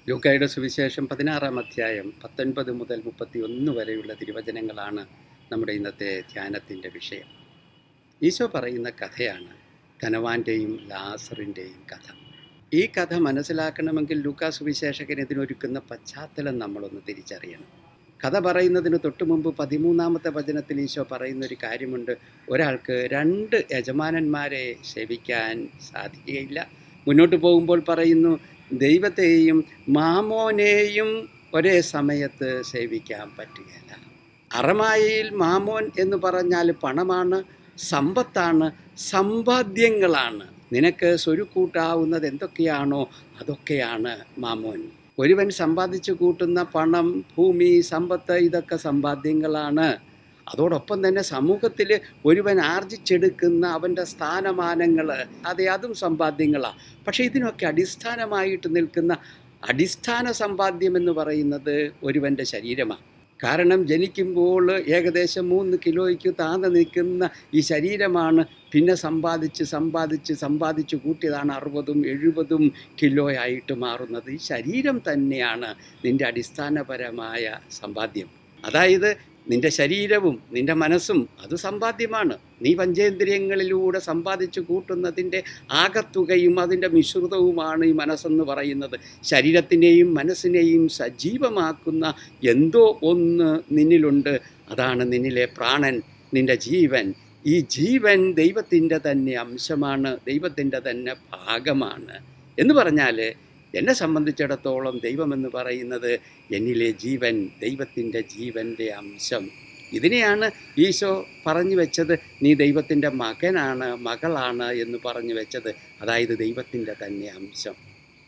ലൂക്കായുടെ സുവിശേഷം പതിനാറാം അധ്യായം പത്തൊൻപത് മുതൽ മുപ്പത്തി ഒന്ന് വരെയുള്ള തിരുവചനങ്ങളാണ് നമ്മുടെ ഇന്നത്തെ ധ്യാനത്തിൻ്റെ വിഷയം ഈശോ പറയുന്ന കഥയാണ് ധനവാന്റെയും ലാസറിൻ്റെയും കഥ ഈ കഥ മനസ്സിലാക്കണമെങ്കിൽ ലൂക്കാ സുവിശേഷകൻ ഇതിനൊരുക്കുന്ന പശ്ചാത്തലം നമ്മളൊന്ന് തിരിച്ചറിയണം കഥ പറയുന്നതിന് തൊട്ടു മുമ്പ് പതിമൂന്നാമത്തെ വചനത്തിൽ ഈശോ പറയുന്ന ഒരു കാര്യമുണ്ട് ഒരാൾക്ക് രണ്ട് യജമാനന്മാരെ സേവിക്കാൻ സാധിക്കുകയില്ല മുന്നോട്ട് പോകുമ്പോൾ പറയുന്നു ദൈവത്തെയും മാമോനെയും ഒരേ സമയത്ത് സേവിക്കാൻ പറ്റുകയില്ല അറമായയിൽ മാമോൻ എന്ന് പറഞ്ഞാൽ പണമാണ് സമ്പത്താണ് സമ്പാദ്യങ്ങളാണ് നിനക്ക് സ്വരുക്കൂട്ടാവുന്നത് എന്തൊക്കെയാണോ അതൊക്കെയാണ് മാമോൻ ഒരുവൻ സമ്പാദിച്ചു കൂട്ടുന്ന പണം ഭൂമി സമ്പത്ത് ഇതൊക്കെ സമ്പാദ്യങ്ങളാണ് അതോടൊപ്പം തന്നെ സമൂഹത്തിൽ ഒരുവൻ ആർജിച്ചെടുക്കുന്ന അവൻ്റെ സ്ഥാനമാനങ്ങൾ അതെ അതും സമ്പാദ്യങ്ങളാണ് പക്ഷേ ഇതിനൊക്കെ അടിസ്ഥാനമായിട്ട് നിൽക്കുന്ന അടിസ്ഥാന സമ്പാദ്യം എന്ന് പറയുന്നത് ഒരുവൻ്റെ ശരീരമാണ് കാരണം ജനിക്കുമ്പോൾ ഏകദേശം മൂന്ന് കിലോയ്ക്ക് താന്ന് നിൽക്കുന്ന ഈ ശരീരമാണ് പിന്നെ സമ്പാദിച്ച് സമ്പാദിച്ച് സമ്പാദിച്ച് കൂട്ടിയതാണ് അറുപതും എഴുപതും കിലോ ആയിട്ട് മാറുന്നത് ഈ ശരീരം തന്നെയാണ് നിൻ്റെ അടിസ്ഥാനപരമായ സമ്പാദ്യം അതായത് നിന്റെ ശരീരവും നിന്റെ മനസ്സും അത് സമ്പാദ്യമാണ് നീ പഞ്ചേന്ദ്രിയങ്ങളിലൂടെ സമ്പാദിച്ചു കൂട്ടുന്നതിൻ്റെ ആകത്തുകയും അതിൻ്റെ മിശ്രിതവുമാണ് ഈ മനസ്സെന്ന് പറയുന്നത് ശരീരത്തിനെയും മനസ്സിനെയും സജീവമാക്കുന്ന എന്തോ ഒന്ന് നിന്നിലുണ്ട് അതാണ് നിന്നിലെ പ്രാണൻ നിന്റെ ജീവൻ ഈ ജീവൻ ദൈവത്തിൻ്റെ തന്നെ അംശമാണ് ദൈവത്തിൻ്റെ തന്നെ ഭാഗമാണ് എന്ന് പറഞ്ഞാൽ എന്നെ സംബന്ധിച്ചിടത്തോളം ദൈവമെന്ന് പറയുന്നത് എന്നിലെ ജീവൻ ദൈവത്തിൻ്റെ ജീവൻ്റെ അംശം ഇതിനെയാണ് ഈശോ പറഞ്ഞു വെച്ചത് നീ ദൈവത്തിൻ്റെ മകനാണ് മകളാണ് എന്ന് പറഞ്ഞു വെച്ചത് അതായത് ദൈവത്തിൻ്റെ തന്നെ അംശം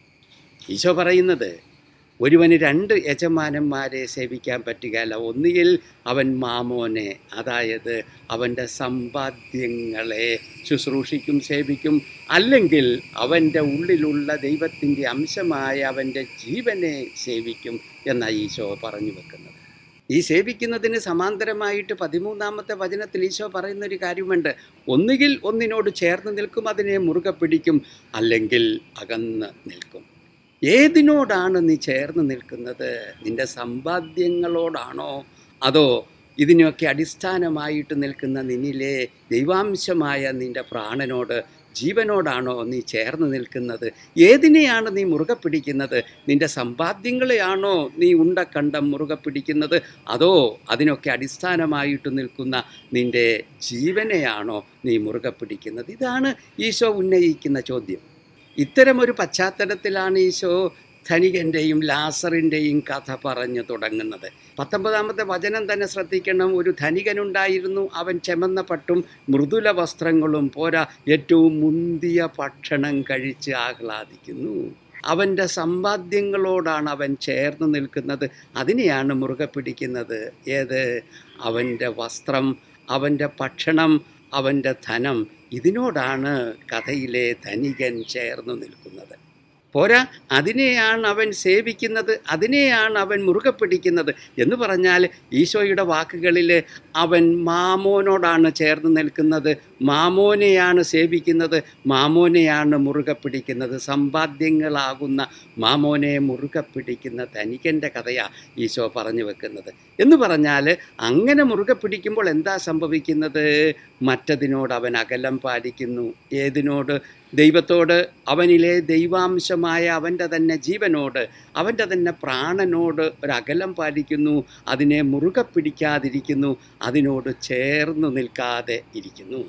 ഈശോ പറയുന്നത് ഒരുവന് രണ്ട് യജമാനന്മാരെ സേവിക്കാൻ പറ്റുകയില്ല ഒന്നുകിൽ അവൻ മാമോനെ അതായത് അവൻ്റെ സമ്പാദ്യങ്ങളെ ശുശ്രൂഷിക്കും സേവിക്കും അല്ലെങ്കിൽ അവൻ്റെ ഉള്ളിലുള്ള ദൈവത്തിൻ്റെ അംശമായ അവൻ്റെ ജീവനെ സേവിക്കും എന്നാണ് ഈശോ പറഞ്ഞു വെക്കുന്നത് ഈ സേവിക്കുന്നതിന് സമാന്തരമായിട്ട് പതിമൂന്നാമത്തെ വചനത്തിൽ ഈശോ പറയുന്ന ഒരു കാര്യമുണ്ട് ഒന്നുകിൽ ഒന്നിനോട് ചേർന്ന് നിൽക്കും അതിനെ മുറുകെ പിടിക്കും അല്ലെങ്കിൽ അകന്ന് നിൽക്കും ഏതിനോടാണ് നീ ചേർന്ന് നിൽക്കുന്നത് നിന്റെ സമ്പാദ്യങ്ങളോടാണോ അതോ ഇതിനൊക്കെ അടിസ്ഥാനമായിട്ട് നിൽക്കുന്ന നിന്നിലെ ദൈവാംശമായ നിന്റെ പ്രാണനോട് ജീവനോടാണോ നീ ചേർന്ന് നിൽക്കുന്നത് ഏതിനെയാണ് നീ മുറുകെ പിടിക്കുന്നത് നിന്റെ സമ്പാദ്യങ്ങളെയാണോ നീ ഉണ്ടക്കണ്ടം മുറുകെ പിടിക്കുന്നത് അതോ അതിനൊക്കെ അടിസ്ഥാനമായിട്ട് നിൽക്കുന്ന നിന്റെ ജീവനെയാണോ നീ മുറുകെ പിടിക്കുന്നത് ഇതാണ് ഈശോ ഉന്നയിക്കുന്ന ചോദ്യം ഇത്തരമൊരു പശ്ചാത്തലത്തിലാണ് ഈശോ ധനികൻ്റെയും ലാസറിൻ്റെയും കഥ പറഞ്ഞു തുടങ്ങുന്നത് പത്തൊമ്പതാമത്തെ വചനം തന്നെ ശ്രദ്ധിക്കണം ഒരു ധനികനുണ്ടായിരുന്നു അവൻ ചെമന്ന പട്ടും മൃദുല വസ്ത്രങ്ങളും പോരാ ഏറ്റവും മുന്തിയ ഭക്ഷണം കഴിച്ച് ആഹ്ലാദിക്കുന്നു അവൻ്റെ സമ്പാദ്യങ്ങളോടാണ് അവൻ ചേർന്ന് നിൽക്കുന്നത് അതിനെയാണ് മുറുകെ പിടിക്കുന്നത് ഏത് അവൻ്റെ വസ്ത്രം അവൻ്റെ ഭക്ഷണം അവൻ്റെ ധനം ഇതിനോടാണ് കഥയിലെ ധനികൻ ചേർന്ന് നിൽക്കുന്നത് പോരാ അതിനെയാണ് അവൻ സേവിക്കുന്നത് അതിനെയാണ് അവൻ മുറുകെ പിടിക്കുന്നത് എന്ന് പറഞ്ഞാൽ ഈശോയുടെ വാക്കുകളിൽ അവൻ മാമോനോടാണ് ചേർന്ന് നിൽക്കുന്നത് മാമോനെയാണ് സേവിക്കുന്നത് മാമോനെയാണ് മുറുകെ പിടിക്കുന്നത് സമ്പാദ്യങ്ങളാകുന്ന മാമോനെ മുറുകെ പിടിക്കുന്ന ധനികൻ്റെ കഥയാണ് ഈശോ പറഞ്ഞു വെക്കുന്നത് എന്ന് പറഞ്ഞാൽ അങ്ങനെ മുറുകെ പിടിക്കുമ്പോൾ എന്താ സംഭവിക്കുന്നത് മറ്റതിനോട് അവൻ അകലം പാലിക്കുന്നു ഏതിനോട് ദൈവത്തോട് അവനിലെ ദൈവാംശമായ അവൻ്റെ തന്നെ ജീവനോട് അവൻ്റെ തന്നെ പ്രാണനോട് ഒരകലം പാലിക്കുന്നു അതിനെ മുറുകെ പിടിക്കാതിരിക്കുന്നു അതിനോട് ചേർന്ന് നിൽക്കാതെ ഇരിക്കുന്നു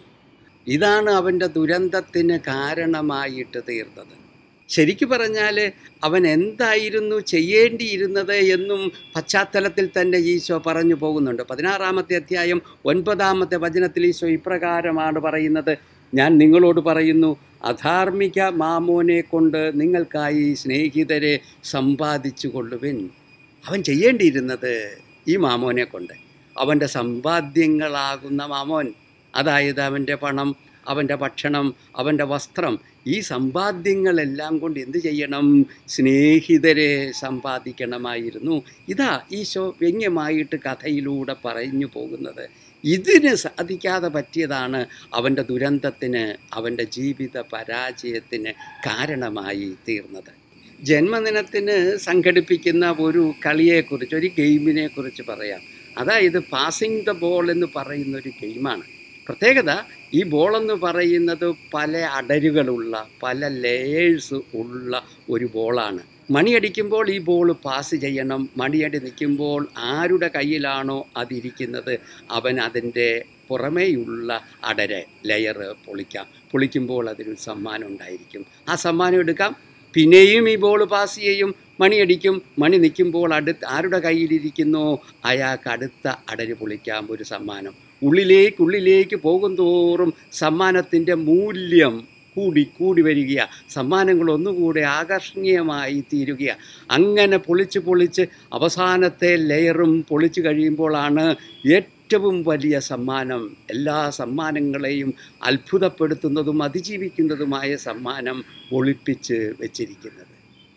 ഇതാണ് അവൻ്റെ ദുരന്തത്തിന് കാരണമായിട്ട് തീർന്നത് ശരിക്കു പറഞ്ഞാൽ അവൻ എന്തായിരുന്നു ചെയ്യേണ്ടിയിരുന്നത് എന്നും പശ്ചാത്തലത്തിൽ തന്നെ ഈശോ പറഞ്ഞു പോകുന്നുണ്ട് പതിനാറാമത്തെ അധ്യായം ഒൻപതാമത്തെ വചനത്തിൽ ഈശോ ഇപ്രകാരമാണ് പറയുന്നത് ഞാൻ നിങ്ങളോട് പറയുന്നു അധാർമിക മാമോനെ കൊണ്ട് നിങ്ങൾക്കായി സ്നേഹിതരെ സമ്പാദിച്ചു കൊള്ളുവിൻ അവൻ ചെയ്യേണ്ടിയിരുന്നത് ഈ മാമോനെ കൊണ്ട് അവൻ്റെ സമ്പാദ്യങ്ങളാകുന്ന മാമോൻ അതായത് അവൻ്റെ പണം അവൻ്റെ ഭക്ഷണം അവൻ്റെ വസ്ത്രം ഈ സമ്പാദ്യങ്ങളെല്ലാം കൊണ്ട് എന്ത് ചെയ്യണം സ്നേഹിതരെ സമ്പാദിക്കണമായിരുന്നു ഇതാ ഈശോ വ്യംഗ്യമായിട്ട് കഥയിലൂടെ പറഞ്ഞു പോകുന്നത് ഇതിന് സാധിക്കാതെ പറ്റിയതാണ് അവൻ്റെ ദുരന്തത്തിന് അവൻ്റെ ജീവിത പരാജയത്തിന് കാരണമായി തീർന്നത് ജന്മദിനത്തിന് സംഘടിപ്പിക്കുന്ന ഒരു കളിയെക്കുറിച്ച് ഒരു ഗെയിമിനെ കുറിച്ച് പറയാം അതായത് പാസിംഗ് ദ ബോൾ എന്ന് പറയുന്ന ഒരു ഗെയിമാണ് പ്രത്യേകത ഈ ബോൾ എന്ന് പറയുന്നത് പല അടരുകളുള്ള പല ലെയേഴ്സ് ഉള്ള ഒരു ബോളാണ് മണിയടിക്കുമ്പോൾ ഈ ബോൾ പാസ് ചെയ്യണം മണിയടി നിൽക്കുമ്പോൾ ആരുടെ കയ്യിലാണോ അതിരിക്കുന്നത് അവൻ അതിൻ്റെ പുറമേയുള്ള അടര് ലെയർ പൊളിക്കാം പൊളിക്കുമ്പോൾ അതിനൊരു സമ്മാനം ഉണ്ടായിരിക്കും ആ സമ്മാനം എടുക്കാം പിന്നെയും ഈ ബോൾ പാസ് ചെയ്യും മണിയടിക്കും മണി നിൽക്കുമ്പോൾ അടുത്ത് ആരുടെ കയ്യിലിരിക്കുന്നോ അയാൾക്ക് അടുത്ത അടര് പൊളിക്കാം ഒരു സമ്മാനം ഉള്ളിലേക്ക് ഉള്ളിലേക്ക് പോകും തോറും സമ്മാനത്തിൻ്റെ മൂല്യം കൂടി കൂടി വരിക സമ്മാനങ്ങൾ ഒന്നുകൂടെ ആകർഷണീയമായി തീരുക അങ്ങനെ പൊളിച്ച് പൊളിച്ച് അവസാനത്തെ ലെയറും പൊളിച്ചു കഴിയുമ്പോഴാണ് ഏറ്റവും വലിയ സമ്മാനം എല്ലാ സമ്മാനങ്ങളെയും അത്ഭുതപ്പെടുത്തുന്നതും അതിജീവിക്കുന്നതുമായ സമ്മാനം ഒളിപ്പിച്ച് വെച്ചിരിക്കുന്നത്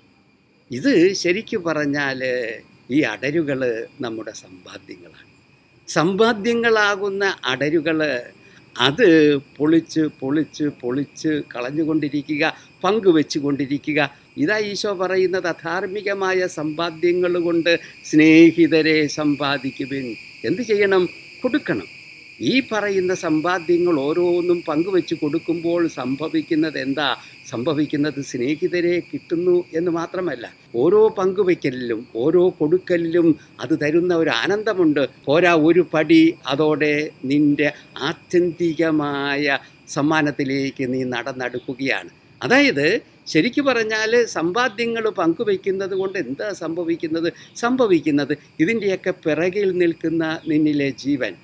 ഇത് ശരിക്കു പറഞ്ഞാൽ ഈ അടരുകൾ നമ്മുടെ സമ്പാദ്യങ്ങളാണ് സമ്പാദ്യങ്ങളാകുന്ന അടരുകൾ അത് പൊളിച്ച് പൊളിച്ച് പൊളിച്ച് കളഞ്ഞുകൊണ്ടിരിക്കുക പങ്കുവെച്ചു കൊണ്ടിരിക്കുക ഇതാ ഈശോ പറയുന്നത് അധാർമികമായ സമ്പാദ്യങ്ങൾ കൊണ്ട് സ്നേഹിതരെ സമ്പാദിക്കുവിൻ എന്ത് ചെയ്യണം കൊടുക്കണം ഈ പറയുന്ന സമ്പാദ്യങ്ങൾ ഓരോന്നും പങ്കുവെച്ച് കൊടുക്കുമ്പോൾ സംഭവിക്കുന്നത് എന്താ സംഭവിക്കുന്നത് സ്നേഹിതരെ കിട്ടുന്നു എന്ന് മാത്രമല്ല ഓരോ പങ്കുവെക്കലിലും ഓരോ കൊടുക്കലിലും അത് തരുന്ന ഒരു ആനന്ദമുണ്ട് പോരാ ഒരു പടി അതോടെ നിന്റെ ആത്യന്തികമായ സമ്മാനത്തിലേക്ക് നീ നടന്നെടുക്കുകയാണ് അതായത് ശരിക്കു പറഞ്ഞാൽ സമ്പാദ്യങ്ങൾ പങ്കുവയ്ക്കുന്നത് കൊണ്ട് എന്താ സംഭവിക്കുന്നത് സംഭവിക്കുന്നത് ഇതിൻ്റെയൊക്കെ പിറകിൽ നിൽക്കുന്ന നിന്നിലെ ജീവൻ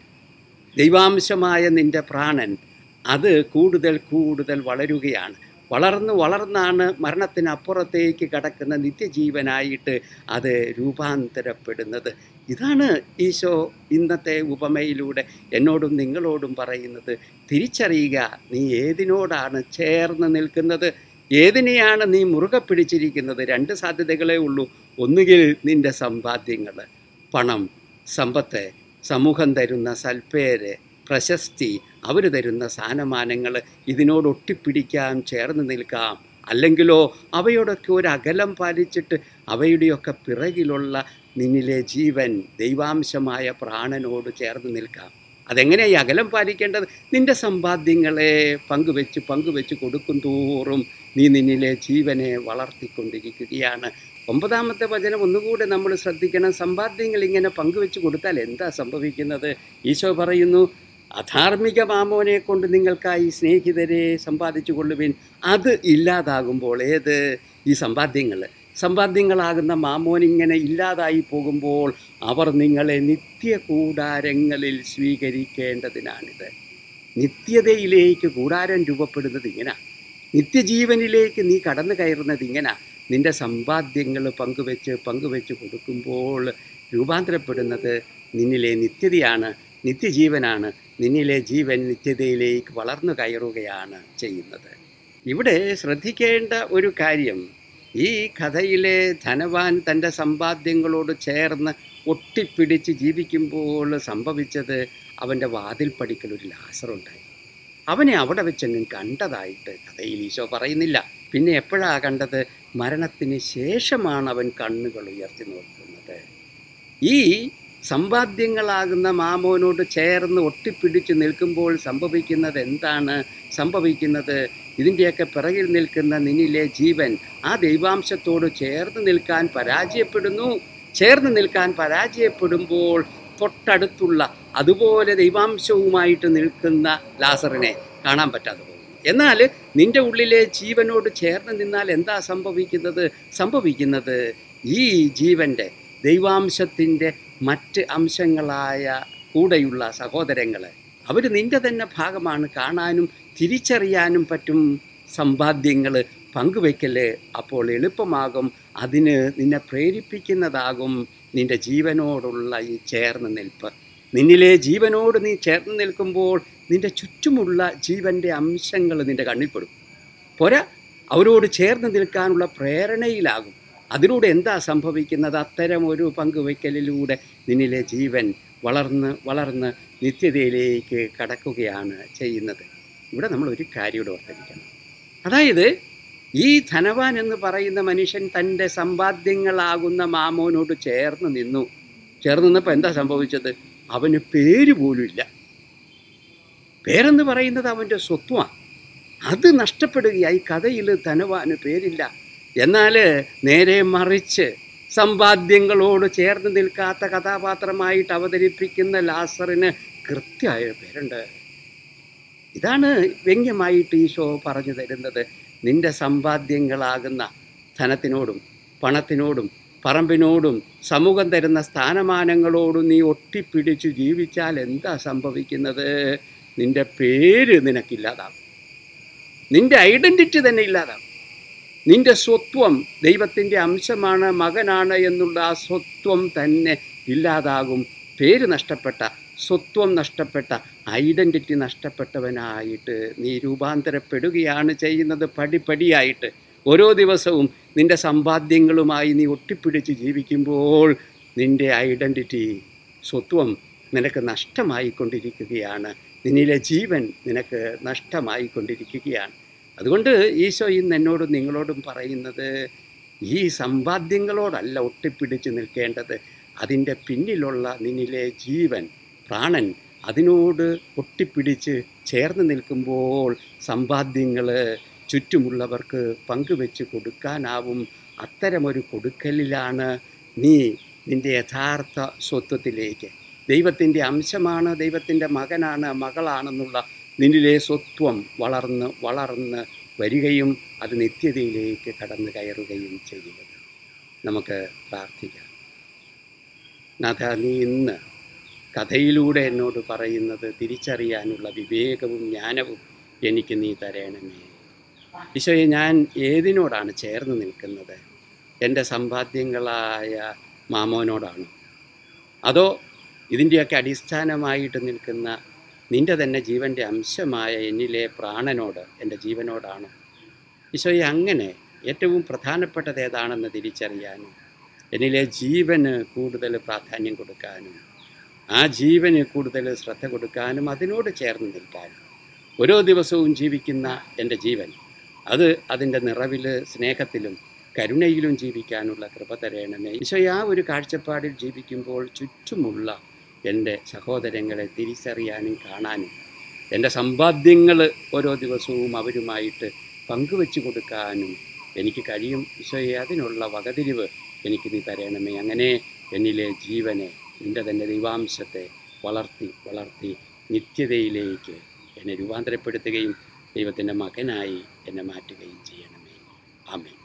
ദൈവാംശമായ നിന്റെ പ്രാണൻ അത് കൂടുതൽ കൂടുതൽ വളരുകയാണ് വളർന്ന് വളർന്നാണ് മരണത്തിനപ്പുറത്തേക്ക് കടക്കുന്ന നിത്യജീവനായിട്ട് അത് രൂപാന്തരപ്പെടുന്നത് ഇതാണ് ഈശോ ഇന്നത്തെ ഉപമയിലൂടെ എന്നോടും നിങ്ങളോടും പറയുന്നത് തിരിച്ചറിയുക നീ ഏതിനോടാണ് ചേർന്ന് നിൽക്കുന്നത് ഏതിനെയാണ് നീ മുറുകെ പിടിച്ചിരിക്കുന്നത് രണ്ട് സാധ്യതകളേ ഉള്ളൂ ഒന്നുകിൽ നിന്റെ സമ്പാദ്യങ്ങൾ പണം സമ്പത്ത് സമൂഹം തരുന്ന സൽപ്പേര് പ്രശസ്തി അവർ തരുന്ന സ്ഥാനമാനങ്ങൾ ഇതിനോട് ഒട്ടിപ്പിടിക്കാൻ ചേർന്ന് നിൽക്കാം അല്ലെങ്കിലോ അവയോടൊക്കെ ഒരു അകലം പാലിച്ചിട്ട് അവയുടെയൊക്കെ പിറകിലുള്ള നിന്നിലെ ജീവൻ ദൈവാംശമായ പ്രാണനോട് ചേർന്ന് നിൽക്കാം അതെങ്ങനെയാണ് ഈ അകലം പാലിക്കേണ്ടത് നിന്റെ സമ്പാദ്യങ്ങളെ പങ്കുവെച്ച് പങ്കുവെച്ച് കൊടുക്കും തോറും നീ നിന്നിലെ ജീവനെ വളർത്തിക്കൊണ്ടിരിക്കുകയാണ് ഒമ്പതാമത്തെ വചനം ഒന്നുകൂടെ നമ്മൾ ശ്രദ്ധിക്കണം സമ്പാദ്യങ്ങൾ ഇങ്ങനെ പങ്കുവെച്ച് കൊടുത്താൽ എന്താ സംഭവിക്കുന്നത് ഈശോ പറയുന്നു അധാർമിക മാമോനെ കൊണ്ട് നിങ്ങൾക്കായി സ്നേഹിതരെ സമ്പാദിച്ചു കൊള്ളുവിൻ അത് ഇല്ലാതാകുമ്പോൾ ഏത് ഈ സമ്പാദ്യങ്ങൾ സമ്പാദ്യങ്ങളാകുന്ന മാമോനിങ്ങനെ ഇല്ലാതായി പോകുമ്പോൾ അവർ നിങ്ങളെ നിത്യ കൂടാരങ്ങളിൽ സ്വീകരിക്കേണ്ടതിനാണിത് നിത്യതയിലേക്ക് കൂടാരം രൂപപ്പെടുന്നത് ഇങ്ങനെ നിത്യജീവനിലേക്ക് നീ കടന്നു കയറുന്നത് ഇങ്ങനെ നിന്റെ സമ്പാദ്യങ്ങൾ പങ്കുവെച്ച് പങ്കുവെച്ച് കൊടുക്കുമ്പോൾ രൂപാന്തരപ്പെടുന്നത് നിന്നിലെ നിത്യതയാണ് നിത്യജീവനാണ് നിന്നിലെ ജീവൻ നിത്യതയിലേക്ക് വളർന്നു കയറുകയാണ് ചെയ്യുന്നത് ഇവിടെ ശ്രദ്ധിക്കേണ്ട ഒരു കാര്യം ഈ കഥയിലെ ധനവാൻ തൻ്റെ സമ്പാദ്യങ്ങളോട് ചേർന്ന് ഒട്ടിപ്പിടിച്ച് ജീവിക്കുമ്പോൾ സംഭവിച്ചത് അവൻ്റെ വാതിൽപ്പടിക്കൽ ഒരു ലാസറുണ്ടായി അവനെ അവിടെ വെച്ചെങ്ങും കണ്ടതായിട്ട് കഥയിൽ ഈശോ പറയുന്നില്ല പിന്നെ എപ്പോഴാണ് കണ്ടത് മരണത്തിന് ശേഷമാണ് അവൻ കണ്ണുകൾ ഉയർത്തി നോക്കുന്നത് ഈ സമ്പാദ്യങ്ങളാകുന്ന മാമോനോട് ചേർന്ന് ഒട്ടിപ്പിടിച്ച് നിൽക്കുമ്പോൾ സംഭവിക്കുന്നത് എന്താണ് സംഭവിക്കുന്നത് ഇതിൻ്റെയൊക്കെ പിറകിൽ നിൽക്കുന്ന നിന്നിലെ ജീവൻ ആ ദൈവാംശത്തോട് ചേർന്ന് നിൽക്കാൻ പരാജയപ്പെടുന്നു ചേർന്ന് നിൽക്കാൻ പരാജയപ്പെടുമ്പോൾ തൊട്ടടുത്തുള്ള അതുപോലെ ദൈവാംശവുമായിട്ട് നിൽക്കുന്ന ലാസറിനെ കാണാൻ പറ്റാതെ പോകും എന്നാൽ നിന്റെ ഉള്ളിലെ ജീവനോട് ചേർന്ന് നിന്നാൽ എന്താ സംഭവിക്കുന്നത് സംഭവിക്കുന്നത് ഈ ജീവൻ്റെ ദൈവാംശത്തിൻ്റെ മറ്റ് അംശങ്ങളായ കൂടെയുള്ള സഹോദരങ്ങൾ അവർ നിന്റെ തന്നെ ഭാഗമാണ് കാണാനും തിരിച്ചറിയാനും പറ്റും സമ്പാദ്യങ്ങൾ പങ്കുവെക്കൽ അപ്പോൾ എളുപ്പമാകും അതിന് നിന്നെ പ്രേരിപ്പിക്കുന്നതാകും നിന്റെ ജീവനോടുള്ള ഈ ചേർന്ന് നിൽപ്പ് നിന്നിലെ ജീവനോട് നീ ചേർന്ന് നിൽക്കുമ്പോൾ നിന്റെ ചുറ്റുമുള്ള ജീവൻ്റെ അംശങ്ങൾ നിന്റെ കണ്ണിൽപ്പെടും പോരാ അവരോട് ചേർന്ന് നിൽക്കാനുള്ള പ്രേരണയിലാകും അതിലൂടെ എന്താ സംഭവിക്കുന്നത് അത്തരം ഒരു പങ്കുവയ്ക്കലിലൂടെ നിന്നിലെ ജീവൻ വളർന്ന് വളർന്ന് നിത്യതയിലേക്ക് കടക്കുകയാണ് ചെയ്യുന്നത് ഇവിടെ നമ്മൾ ഒരു കാര്യം കൂടെ ഓർത്തിരിക്കണം അതായത് ഈ ധനവാൻ എന്ന് പറയുന്ന മനുഷ്യൻ തൻ്റെ സമ്പാദ്യങ്ങളാകുന്ന മാമോനോട് ചേർന്ന് നിന്നു ചേർന്ന് നിന്നപ്പോൾ എന്താ സംഭവിച്ചത് അവന് പേര് പോലും ഇല്ല പേരെന്ന് പറയുന്നത് അവൻ്റെ സ്വത്വമാണ് അത് നഷ്ടപ്പെടുകയായി കഥയിൽ ധനവാന് പേരില്ല എന്നാൽ നേരെ മറിച്ച് സമ്പാദ്യങ്ങളോട് ചേർന്ന് നിൽക്കാത്ത കഥാപാത്രമായിട്ട് അവതരിപ്പിക്കുന്ന ലാസറിന് കൃത്യമായ പേരുണ്ട് ഇതാണ് വ്യംഗ്യമായിട്ട് ഈശോ പറഞ്ഞു തരുന്നത് നിന്റെ സമ്പാദ്യങ്ങളാകുന്ന ധനത്തിനോടും പണത്തിനോടും പറമ്പിനോടും സമൂഹം തരുന്ന സ്ഥാനമാനങ്ങളോടും നീ ഒട്ടിപ്പിടിച്ചു ജീവിച്ചാൽ എന്താ സംഭവിക്കുന്നത് നിന്റെ പേര് നിനക്കില്ലാതാവും നിന്റെ ഐഡൻറ്റിറ്റി തന്നെ ഇല്ലാതാവും നിന്റെ സ്വത്വം ദൈവത്തിൻ്റെ അംശമാണ് മകനാണ് എന്നുള്ള ആ സ്വത്വം തന്നെ ഇല്ലാതാകും പേര് നഷ്ടപ്പെട്ട സ്വത്വം നഷ്ടപ്പെട്ട ഐഡൻറ്റിറ്റി നഷ്ടപ്പെട്ടവനായിട്ട് നീ രൂപാന്തരപ്പെടുകയാണ് ചെയ്യുന്നത് പടിപടിയായിട്ട് ഓരോ ദിവസവും നിന്റെ സമ്പാദ്യങ്ങളുമായി നീ ഒട്ടിപ്പിടിച്ച് ജീവിക്കുമ്പോൾ നിന്റെ ഐഡൻറ്റിറ്റി സ്വത്വം നിനക്ക് നഷ്ടമായിക്കൊണ്ടിരിക്കുകയാണ് നിന്നിലെ ജീവൻ നിനക്ക് നഷ്ടമായിക്കൊണ്ടിരിക്കുകയാണ് അതുകൊണ്ട് ഈശോ ഇന്ന് എന്നോടും നിങ്ങളോടും പറയുന്നത് ഈ സമ്പാദ്യങ്ങളോടല്ല ഒട്ടിപ്പിടിച്ച് നിൽക്കേണ്ടത് അതിൻ്റെ പിന്നിലുള്ള നിന്നിലെ ജീവൻ പ്രാണൻ അതിനോട് ഒട്ടിപ്പിടിച്ച് ചേർന്ന് നിൽക്കുമ്പോൾ സമ്പാദ്യങ്ങൾ ചുറ്റുമുള്ളവർക്ക് പങ്കുവെച്ച് കൊടുക്കാനാവും അത്തരമൊരു കൊടുക്കലിലാണ് നീ നിൻ്റെ യഥാർത്ഥ സ്വത്വത്തിലേക്ക് ദൈവത്തിൻ്റെ അംശമാണ് ദൈവത്തിൻ്റെ മകനാണ് മകളാണെന്നുള്ള നിന്നിലെ സ്വത്വം വളർന്ന് വളർന്ന് വരികയും അത് നിത്യതയിലേക്ക് കടന്നു കയറുകയും ചെയ്യുന്നത് നമുക്ക് പ്രാർത്ഥിക്കാം നാഥ നീ ഇന്ന് കഥയിലൂടെ എന്നോട് പറയുന്നത് തിരിച്ചറിയാനുള്ള വിവേകവും ജ്ഞാനവും എനിക്ക് നീ തരണമേ ഈശോയെ ഞാൻ ഏതിനോടാണ് ചേർന്ന് നിൽക്കുന്നത് എൻ്റെ സമ്പാദ്യങ്ങളായ മാമോനോടാണോ അതോ ഇതിൻ്റെയൊക്കെ അടിസ്ഥാനമായിട്ട് നിൽക്കുന്ന നിൻ്റെ തന്നെ ജീവൻ്റെ അംശമായ എന്നിലെ പ്രാണനോട് എൻ്റെ ജീവനോടാണോ ഈശോയെ അങ്ങനെ ഏറ്റവും പ്രധാനപ്പെട്ടത് ഏതാണെന്ന് തിരിച്ചറിയാനും എന്നിലെ ജീവന് കൂടുതൽ പ്രാധാന്യം കൊടുക്കാനും ആ ജീവന് കൂടുതൽ ശ്രദ്ധ കൊടുക്കാനും അതിനോട് ചേർന്ന് നിൽക്കാനും ഓരോ ദിവസവും ജീവിക്കുന്ന എൻ്റെ ജീവൻ അത് അതിൻ്റെ നിറവിൽ സ്നേഹത്തിലും കരുണയിലും ജീവിക്കാനുള്ള കൃപ തരയണമേ ഈശോ ആ ഒരു കാഴ്ചപ്പാടിൽ ജീവിക്കുമ്പോൾ ചുറ്റുമുള്ള എൻ്റെ സഹോദരങ്ങളെ തിരിച്ചറിയാനും കാണാനും എൻ്റെ സമ്പാദ്യങ്ങൾ ഓരോ ദിവസവും അവരുമായിട്ട് പങ്കുവെച്ച് കൊടുക്കാനും എനിക്ക് കഴിയും ഈശോയെ അതിനുള്ള വകതിരിവ് എനിക്ക് നീ തരണമേ അങ്ങനെ എന്നിലെ ജീവനെ നിൻ്റെ തന്നെ ദൈവാംശത്തെ വളർത്തി വളർത്തി നിത്യതയിലേക്ക് എന്നെ രൂപാന്തരപ്പെടുത്തുകയും ദൈവത്തിൻ്റെ മകനായി എന്നെ മാറ്റുകയും ചെയ്യണമേ ആമേ